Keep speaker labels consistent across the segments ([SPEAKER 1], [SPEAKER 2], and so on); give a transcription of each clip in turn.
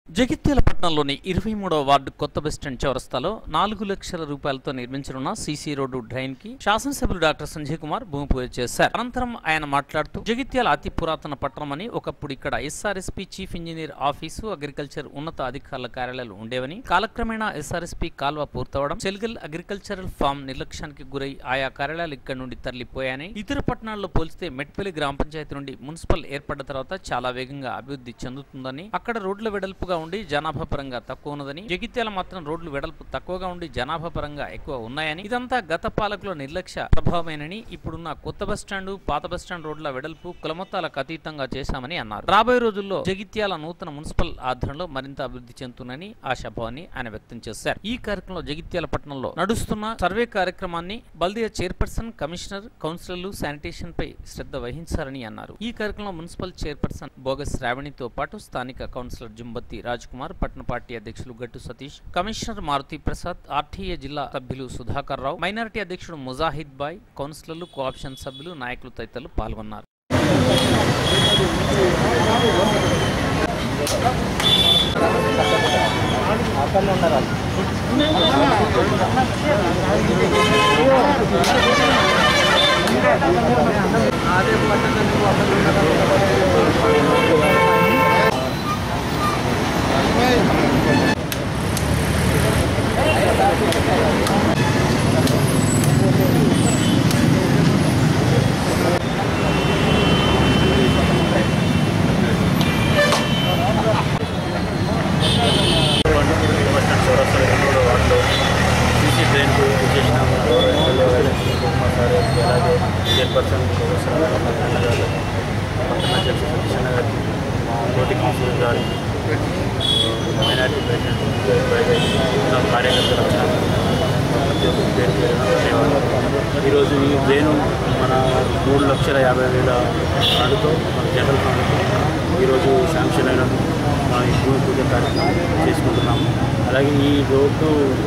[SPEAKER 1] జగిత్యాల పట్టణంలోని ఇరవై మూడవ వార్డు కొత్త బస్టాండ్ చౌరస్తాలో నాలుగు లక్షల రూపాయలతో నిర్మించనున్న సీసీ రోడ్డు డ్రైన్ కి శాసనసభ్యులు డాక్టర్ సంజయ్ కుమార్ భూమి పూజ చేశారు అనంతరం ఆయన మాట్లాడుతూ జగిత్యాల అతి పురాతన పట్టణమని ఒకప్పుడు ఇక్కడ SRSP chief engineer office agriculture ఉన్నత అధికారుల కార్యాలయాలు ఉండేవని కాలక్రమేణా ఎస్ఆర్ఎస్పీ కాల్వ పూర్తవడం సెల్గల్ అగ్రికల్చరల్ ఫామ్ నిర్లక్ష్యానికి గురై ఆయా కార్యాలయాలు ఇక్కడ నుండి తరలిపోయాయని ఇతర పట్టణాల్లో పోలిస్తే మెట్పల్లి గ్రామ పంచాయతీ నుండి మున్సిపల్ ఏర్పడ్డ తర్వాత చాలా వేగంగా అభివృద్ధి చెందుతుందని అక్కడ రోడ్ల వెడల్పుగా ఉండి జనాభా పరంగా తక్కువ ఉన్నదని జగిత్యాల మాత్రం రోడ్లు వెడల్పు తక్కువగా ఉండి జనాభా పరంగా ఎక్కువ ఉన్నాయని ఇదంతా గత పాలకుల నిర్లక్ష్య ప్రభావమేనని ఇప్పుడున్న కొత్త బస్టాండ్ పాత బస్టాండ్ రోడ్ల వెడల్పు కులమతాలకు అతీతంగా చేశామని అన్నారు రాబోయే రోజుల్లో జగిత్యాల నూతన మున్సిపల్ ఆధ్వర్యంలో మరింత అభివృద్ధి చెందుతుందని ఆశాభావాన్ని ఆయన వ్యక్తం చేశారు ఈ కార్యక్రమంలో జగిత్యాల పట్టణంలో నడుస్తున్న సర్వే కార్యక్రమాన్ని బల్దియా చైర్పర్సన్ కమిషనర్ కౌన్సిలర్లు శానిటేషన్ పై శ్రద్ధ వహించారని అన్నారు ఈ కార్యక్రమంలో మున్సిపల్ చైర్పర్సన్ బోగస్ శ్రావణితో పాటు స్థానిక కౌన్సిలర్ జుంబత్తి రాజ్ కుమార్ పట్టణ పార్టీ అధ్యక్షులు గట్టు సతీష్ కమిషనర్ మారుతి ప్రసాద్ ఆర్టీఏ జిల్లా సభ్యులు సుధాకర్ రావు మైనారిటీ అధ్యక్షుడు ముజాహిద్ బాయ్ కౌన్సిలర్లు కోఆప్షన్ సభ్యులు నాయకులు తదితరులు పాల్గొన్నారు
[SPEAKER 2] బస్టాండ్ చౌరస్తా రెండు వాటిలో సీసీ ట్రైన్కు చేసినాము సార్ అలాగే చైర్పర్సన్ అన్న గారు పట్టణ అధ్యక్షుడు సతీష్ అన్న గారికి తోటి కౌన్సిలర్ గారు మైనార్టీ ప్రెసిడెంట్ నా కార్యకర్తలు ప్రతి ఒక్కరికి పేరు పేరున ధన్యవాదాలు. ఈరోజు ఈ ట్రైను మన మూడు లక్షల యాభై వేల ఫండ్తో మన జనరల్ ఫండ్తో ఈరోజు శాంక్షన్ అయిన మన ఈ భూమి పూజ కార్యక్రమం చేసుకుంటున్నాము అలాగే ఈ రోడ్డు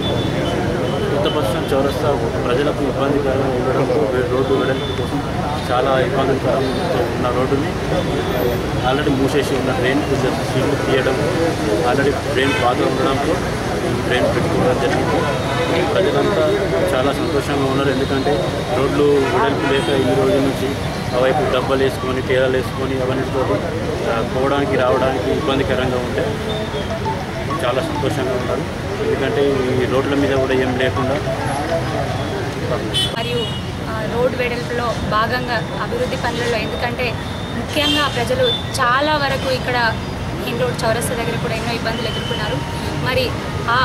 [SPEAKER 2] కొత్త బస్టాండ్ చౌరస్తా ప్రజలకు ఇబ్బందికరంగా ఉండడంతో వే- రోడ్డు వెడల్పు కోసం చాలా ఇబ్బందికరంతో ఉన్న రోడ్డుని ఆల్రెడీ మూసేసి ఉన్న ట్రైన్ సీట్లు తీయడం ఆల్రెడీ ట్రైన్ పాత ఉండడంతో ఈ ట్రైన్ పెట్టుకోవడం జరిగింది ప్రజలంతా చాలా సంతోషంగా ఉన్నారు ఎందుకంటే రోడ్లు వెడల్పు లేక ఇన్ని రోజుల నుంచి అవైపు డబ్బాలు వేసుకొని టేరాలు వేసుకొని అవన్నిటితో ఆ, పోవడానికి రావడానికి ఇబ్బందికరంగా ఉంటే చాలా సంతోషంగా ఉన్నారు ఎందుకంటే ఈ రోడ్ల మీద కూడా ఏం లేకుండా
[SPEAKER 3] మరియు ఆ, రోడ్ వెడల్పులో భాగంగా అభివృద్ధి పనులలో ఎందుకంటే ముఖ్యంగా ప్రజలు చాలా వరకు ఇక్కడ మెయిన్ రోడ్ చౌరస్తా దగ్గర కూడా ఎన్నో ఇబ్బందులు ఎదుర్కొన్నారు మరి ఆ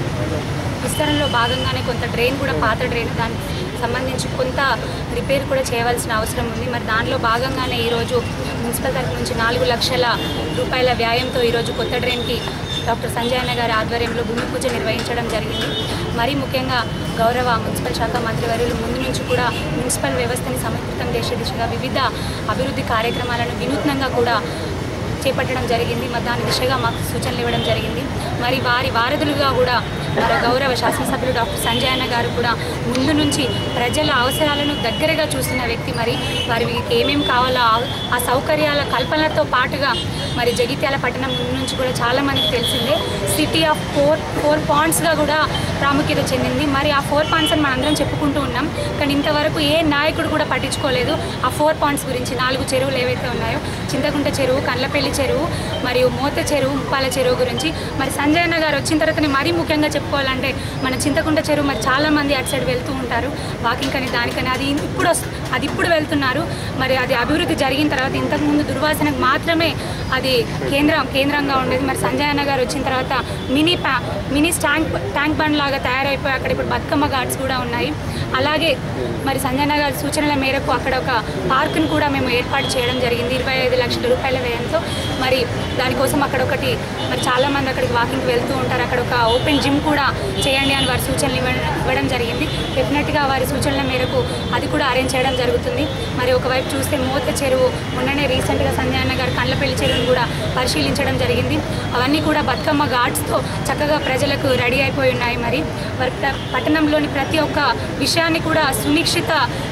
[SPEAKER 3] విస్తరణలో భాగంగానే కొంత డ్రైన్ కూడా పాత డ్రైన్ దానికి సంబంధించి కొంత రిపేర్ కూడా చేయవలసిన అవసరం ఉంది మరి దానిలో భాగంగానే ఈరోజు మున్సిపల్ తరఫు నుంచి నాలుగు లక్షల రూపాయల వ్యాయంతో ఈరోజు కొత్త డ్రైన్కి డాక్టర్ సంజయ్ అన్న గారి ఆధ్వర్యంలో భూమి పూజ నిర్వహించడం జరిగింది మరీ ముఖ్యంగా గౌరవ మున్సిపల్ శాఖ మంత్రివర్యులు ముందు నుంచి కూడా మున్సిపల్ వ్యవస్థని సమీకృతం చేసే దిశగా వివిధ అభివృద్ధి కార్యక్రమాలను వినూత్నంగా కూడా చేపట్టడం జరిగింది మరి దాని దిశగా మాకు సూచనలు ఇవ్వడం జరిగింది మరి వారి వారధులుగా కూడా మన గౌరవ శాసనసభ్యులు డాక్టర్ సంజయ్ అన్న గారు కూడా ముందు నుంచి ప్రజల అవసరాలను దగ్గరగా చూసిన వ్యక్తి మరి వారికి ఏమేమి కావాలో ఆ- ఆ సౌకర్యాల కల్పనతో పాటుగా మరి జగిత్యాల పట్టణం ముందు నుంచి కూడా చాలా మందికి తెలిసిందే సిటీ ఆఫ్ ఫోర్ ఫోర్ పాయింట్స్గా కూడా ప్రాముఖ్యత చెందింది మరి ఆ ఫోర్ పాయింట్స్ అని మనందరం చెప్పుకుంటూ ఉన్నాం కానీ ఇంతవరకు ఏ నాయకుడు కూడా పట్టించుకోలేదు ఆ ఫోర్ పాయింట్స్ గురించి నాలుగు చెరువులు ఏవైతే ఉన్నాయో చింతకుంట చెరువు కండ్లపల్లి చెరువు మరియు మోత చెరువు ముప్పాల చెరువు గురించి మరి సంజయ్ అన్న గారు వచ్చిన తర్వాతనే మరీ ముఖ్యంగా చెప్పుకోవాలంటే మన చింతకుంట చెరువు మరి చాలా మంది అటు సైడ్ వెళ్తూ ఉంటారు వాకింగ్ అని దానికని అది ఇప్పుడు వస్- అది ఇప్పుడు వెళ్తున్నారు మరి అది అభివృద్ధి జరిగిన తర్వాత ఇంతకుముందు దుర్వాసనకు మాత్రమే అది కేంద్రం కేంద్రంగా ఉండేది మరి సంజయ్ అన్న గారు వచ్చిన తర్వాత మినీ ప్యా మినీ ట్యాంక్ ట్యాంక్ బండ్ లాగా తయారైపోయి అక్కడ ఇప్పుడు బతుకమ్మ ఘాట్స్ కూడా ఉన్నాయి అలాగే మరి సంజయ్ అన్న గారి సూచనల మేరకు అక్కడ ఒక పార్కును కూడా మేము ఏర్పాటు చేయడం జరిగింది ఇరవై ఐదు లక్షల రూపాయల వ్యయంతో మరి దానికోసం అక్కడ ఒకటి మరి చాలామంది అక్కడికి వాకింగ్కి వెళ్తూ ఉంటారు అక్కడ ఒక ఓపెన్ జిమ్ కూడా చేయండి అని వారి సూచనలు ఇవ్వడం ఇవ్వడం జరిగింది డెఫినెట్గా వారి సూచనల మేరకు అది కూడా అరేంజ్ చేయడం జరుగుతుంది మరి ఒకవైపు చూస్తే మూత చెరువు మొన్ననే రీసెంట్గా సంజయ్ అన్న గారు కండ్లపల్లి చెరువును కూడా పరిశీలించడం జరిగింది అవన్నీ కూడా బతుకమ్మ ఘాట్స్తో చక్కగా ప్రజలకు రెడీ అయిపోయి ఉన్నాయి మరి మరి ప్ర- పట్టణంలోని ప్రతి ఒక్క విషయాన్ని కూడా సునిశ్చిత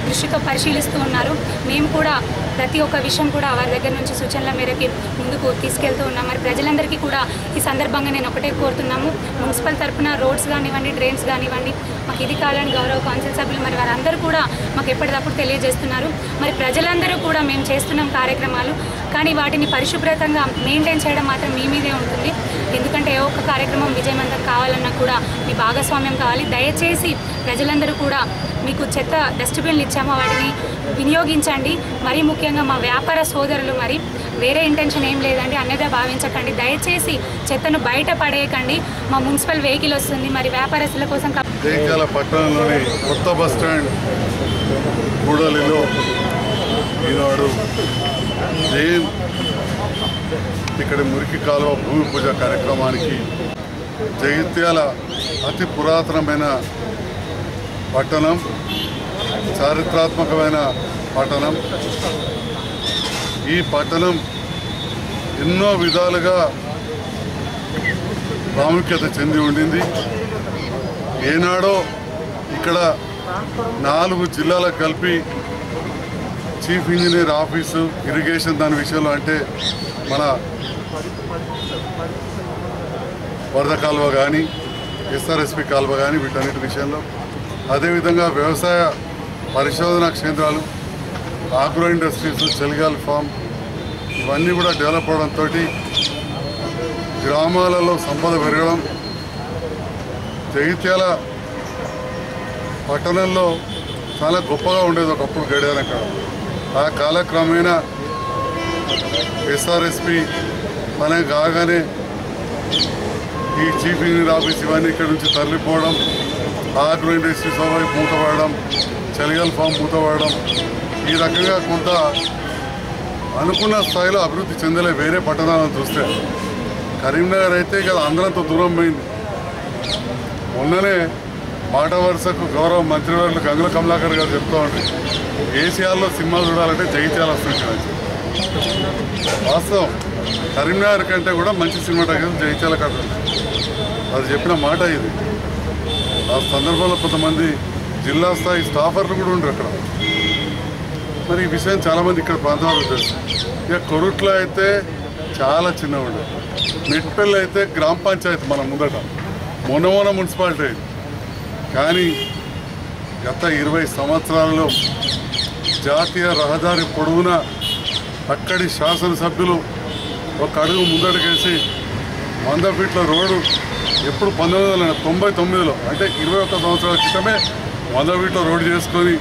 [SPEAKER 3] దృష్టితో పరిశీలిస్తూ ఉన్నారు మేము కూడా ప్రతి ఒక్క విషయం కూడా వారి దగ్గర నుంచి సూచనల మేరకి ముందుకు తీసుకెళ్తూ ఉన్నాం మరి ప్రజలందరికీ కూడా ఈ సందర్భంగా నేను ఒకటే కోరుతున్నాము మున్సిపల్ తరపున రోడ్స్ కానివ్వండి డ్రైన్స్ కానివ్వండి మాకు ఇది కావాలని గౌరవ కౌన్సిల్ సభ్యులు మరి వారందరూ కూడా మాకు ఎప్పటికప్పుడు తెలియజేస్తున్నారు మరి ప్రజలందరూ కూడా మేము చేస్తున్నాం కార్యక్రమాలు కానీ వాటిని పరిశుభ్రతంగా మెయింటైన్ చేయడం మాత్రం మీ మీదే ఉంటుంది ఎందుకంటే ఏ ఒక్క కార్యక్రమం విజయవంతం కావాలన్నా కూడా మీ భాగస్వామ్యం కావాలి దయచేసి ప్రజలందరూ కూడా మీకు చెత్త డస్ట్బిన్లు ఇచ్చామో వాటిని వినియోగించండి మరీ ముఖ్యంగా మా వ్యాపార సోదరులు మరి వేరే ఇంటెన్షన్ ఏం లేదండి అన్నదా భావించకండి దయచేసి చెత్తను బయట పడేయకండి మా మున్సిపల్ వెహికల్ వస్తుంది మరి వ్యాపారస్తుల కోసం కా-
[SPEAKER 4] జగిత్యాల పట్టణంలోని కొత్త బస్ స్టాండ్ కూడలిలో ఈనాడు జైన్ ఇక్కడ మురికి కాలువ భూమి పూజ కార్యక్రమానికి జగిత్యాల అతి పురాతనమైన పట్టణం చారిత్రాత్మకమైన పట్టణం ఈ పట్టణం ఎన్నో విధాలుగా ప్రాముఖ్యత చెంది ఉండింది ఏనాడో ఇక్కడ నాలుగు జిల్లాలకు కలిపి చీఫ్ ఇంజనీర్ ఆఫీసు ఇరిగేషన్ దాని విషయంలో అంటే మన వరద కాలువ కానీ ఎస్ఆర్ఎస్పి కాలువ కానీ వీటన్నిటి విషయంలో అదేవిధంగా వ్యవసాయ పరిశోధనా కేంద్రాలు ఆగ్రో ఇండస్ట్రీస్ చెలిగాల్ ఫామ్ ఇవన్నీ కూడా డెవలప్ అవడంతో గ్రామాలలో సంపద పెరగడం జగిత్యాల పట్టణంలో చాలా గొప్పగా ఉండేది ఒకప్పుడు గడియారం కాడ ఆ కాలక్రమేణా ఎస్ఆర్ఎస్పి పని కాగానే ఈ చీఫ్ ఇంజనీర్ ఆఫీస్ ఇవన్నీ ఇక్కడ నుంచి తరలిపోవడం ఆగ్రో ఇండస్ట్రీస్ వైపు మూతపడడం చలిగల్ ఫామ్ మూతపడడం ఈ రకంగా కొంత అనుకున్న స్థాయిలో అభివృద్ధి చెందలే వేరే పట్టణాలను చూస్తే కరీంనగర్ అయితే ఇక అందరంతో దూరం పోయింది మొన్ననే మాట వరుసకు గౌరవ మంత్రివర్యులు గంగుల కమలాకర్ గారు చెప్తా ఉంటే ఏసీఆర్లో సినిమా చూడాలంటే జగిత్యాల వస్తుంది అని చెప్పి. వాస్తవం కరీంనగర్ కంటే కూడా మంచి సినిమాటోగ్రఫీ జగిత్యాల కథ అది చెప్పిన మాట ఇది ఆ సందర్భంలో కొంతమంది జిల్లా స్థాయి స్టాఫర్లు కూడా ఉండరు అక్కడ మరి ఈ విషయం చాలామంది ఇక్కడ ప్రాంతాలకు తెలుసు ఇక కొరుట్లో అయితే చాలా చిన్నగా ఉండదు మెట్పల్లి అయితే గ్రామ పంచాయతీ మన ముందట మొన్న మొన్న మున్సిపాలిటీ అయింది కానీ గత ఇరవై సంవత్సరాలలో జాతీయ రహదారి పొడవునా అక్కడి శాసనసభ్యులు ఒక అడుగు ముందడుగేసి వంద ఫీట్ల రోడ్డు ఎప్పుడు పంతొమ్మిది వందల తొంభై తొమ్మిదిలో అంటే ఇరవై ఒక్క సంవత్సరాల క్రితమే వంద ఫీట్ల రోడ్డు చేసుకొని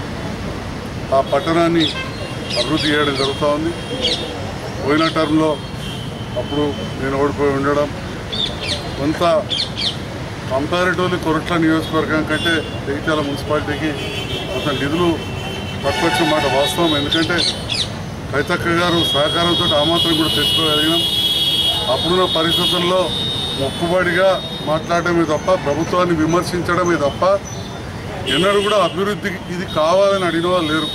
[SPEAKER 4] ఆ పట్టణాన్ని అభివృద్ధి చేయడం జరుగుతూ ఉంది పోయిన టర్మ్లో అప్పుడు నేను ఓడిపోయి ఉండడం కొంత కంపారిటివ్లీ కొరట్ల నియోజకవర్గం కంటే జగిత్యాల మున్సిపాలిటీకి కొంత నిధులు తక్కువ వచ్చిన మాట వాస్తవం ఎందుకంటే కైతక్క గారు సహకారంతో ఆ మాత్రం కూడా తెచ్చుకోగలిగినాం అప్పుడున్న పరిస్థితుల్లో మొక్కుబడిగా మాట్లాడటమే తప్ప ప్రభుత్వాన్ని విమర్శించడమే తప్ప ఎన్నడూ కూడా అభివృద్ధికి ఇది కావాలని అడిగిన వాళ్ళు లేరు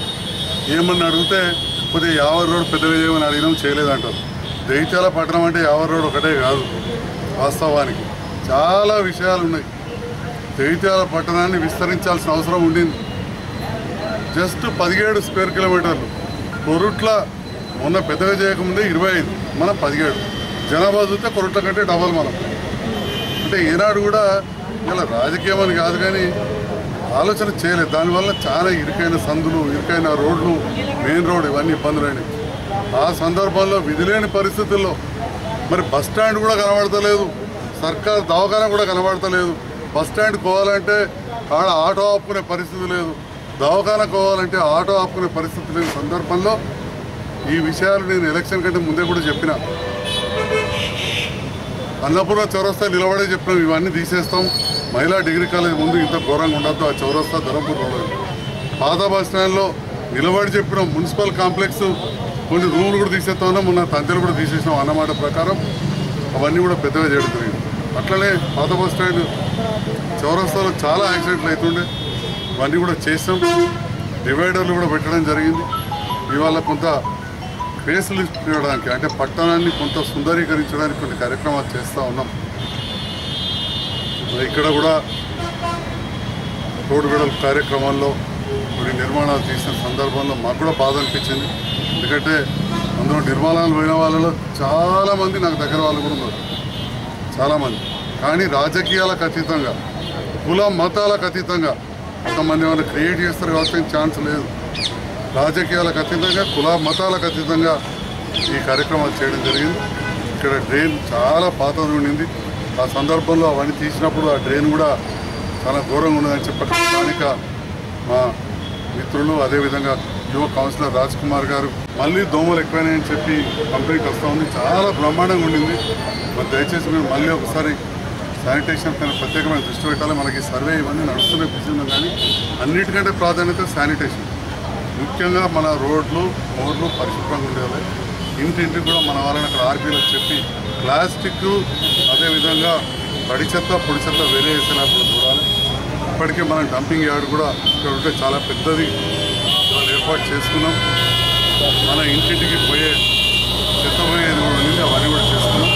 [SPEAKER 4] ఏమని అడిగితే కొద్దిగా యావర్ రోడ్ పెద్దగా చేయమని అడిగినాం చేయలేదంటారు జగిత్యాల పట్టణం అంటే యావర్ రోడ్ ఒకటే కాదు వాస్తవానికి చాలా విషయాలు ఉన్నాయి జగిత్యాల పట్టణాన్ని విస్తరించాల్సిన అవసరం ఉండింది జస్ట్ పదిహేడు స్క్వేర్ కిలోమీటర్లు కొరుట్ల మొన్న పెద్దగా చేయకముందే ఇరవై ఐదు మనం పదిహేడు జనాభా చూస్తే కొరుట్ల కంటే డబల్ మనం అంటే ఈనాడు కూడా ఇలా రాజకీయం అని కాదు కానీ ఆలోచన చేయలేదు దానివల్ల చాలా ఇరుకైన సందులు ఇరుకైన రోడ్లు మెయిన్ రోడ్ ఇవన్నీ ఇబ్బందులైనవి ఆ సందర్భంలో విధిలేని పరిస్థితుల్లో మరి బస్ స్టాండ్ కూడా కనబడతలేదు సర్కార్ దవాఖాన కూడా కనబడతలేదు బస్ స్టాండ్ పోవాలంటే ఆడ ఆటో ఆపుకునే పరిస్థితి లేదు దవాఖాన పోవాలంటే ఆటో ఆపుకునే పరిస్థితి లేని సందర్భంలో ఈ విషయాలు నేను ఎలక్షన్ కంటే ముందే కూడా చెప్పిన అన్నపూర్ణ చౌరస్తా నిలబడే చెప్పినాం ఇవన్నీ తీసేస్తాం మహిళా డిగ్రీ కాలేజ్ ముందు ఇంత ఘోరంగా ఉండద్దు ఆ చౌరస్తా ధరంపూర్ రోడ్ పాత బస్ స్టాండ్లో నిలబడి చెప్పినాం మున్సిపల్ కాంప్లెక్స్ కొన్ని రూములు కూడా తీసేస్తామన్నా మొన్న తంతెలు కూడా తీసేసినాం అన్నమాట ప్రకారం అవన్నీ కూడా పెద్దగా చేయడం జరిగింది అట్లనే పాత బస్ స్టాండ్ చౌరస్తాలో చాలా యాక్సిడెంట్లు అవుతుండే అవన్నీ కూడా చేసాం డివైడర్లు కూడా పెట్టడం జరిగింది ఇవాళ కొంత ఫేసులు ఇవ్వడానికి అంటే పట్టణాన్ని కొంత సుందరీకరించడానికి కొన్ని కార్యక్రమాలు చేస్తూ ఉన్నాం మరి ఇక్కడ కూడా రోడ్డు వెడల్పు కార్యక్రమాల్లో కొన్ని నిర్మాణాలు తీసిన సందర్భంలో మాకు కూడా బాధ అనిపించింది ఎందుకంటే అందులో నిర్మాణాలు పోయిన వాళ్ళలో చాలామంది నాకు దగ్గర వాళ్ళు కూడా ఉన్నారు చాలామంది కానీ రాజకీయాలకు అతీతంగా కుల మతాలకు అతీతంగా కొంతమంది ఏమైనా క్రియేట్ చేస్తారు కాబట్టి ఛాన్స్ లేదు రాజకీయాలకు అతీతంగా కుల మతాలకు అతీతంగా ఈ కార్యక్రమాలు చేయడం జరిగింది ఇక్కడ డ్రైన్ చాలా పాతది ఉండింది ఆ సందర్భంలో అవన్నీ తీసినప్పుడు ఆ డ్రైన్ కూడా చాలా దూరంగా ఉన్నదని చెప్పి స్థానిక మా మిత్రులు అదేవిధంగా యువ కౌన్సిలర్ రాజ్ కుమార్ గారు మళ్ళీ దోమలు ఎక్కువైనాయని చెప్పి కంపెనీకి వస్తూ ఉంది చాలా బ్రహ్మాండంగా ఉండింది మరి దయచేసి మేము మళ్ళీ ఒకసారి శానిటేషన్ పైన ప్రత్యేకమైన దృష్టి పెట్టాలి మనకి సర్వే ఇవన్నీ నడుస్తున్న బిజీ ఉన్నాం కానీ అన్నిటికంటే ప్రాధాన్యత శానిటేషన్ ముఖ్యంగా మన రోడ్లు మోర్లు పరిశుభ్రంగా ఉండేవి ఇంటింటికి కూడా మన వాళ్ళని అక్కడ ఆర్పీలకు చెప్పి ప్లాస్టిక్ అదేవిధంగా తడి చెత్త పొడి చెత్త వేరే వేసేలాగా చూడాలి ఇప్పటికే మనం డంపింగ్ యార్డ్ కూడా ఇక్కడ ఉంటే చాలా పెద్దది ఇవాళ ఏర్పాటు చేసుకున్నాం మన ఇంటింటికి పోయే చెత్త పోయేది కూడా ఉంది అవన్నీ కూడా చేసుకున్నాం